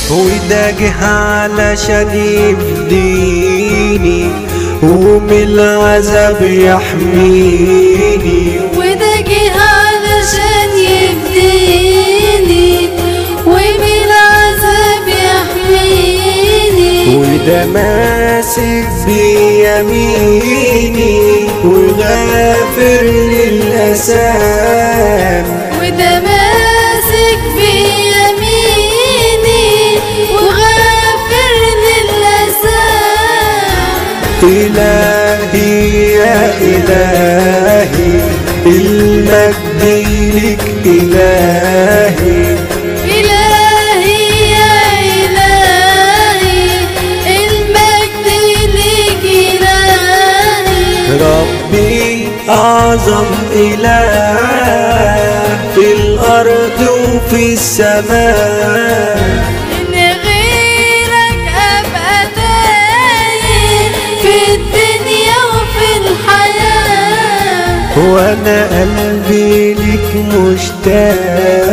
وده جه علشان يفديني ومن العذاب يحميني وده جه علشان يفديني ومن العذاب يحميني وده ماسك بيميني وغافر للأسام وده ماسك بيميني وغافر للأسام إلهي يا إلهي المجد لك إلهي إلهي يا إلهي المجد لك إلهي ربي أعظم إله في الأرض وفي السماء إن غيرك أبقى تايه في الدنيا وفي الحياة وأنا قلبي لك مشتاق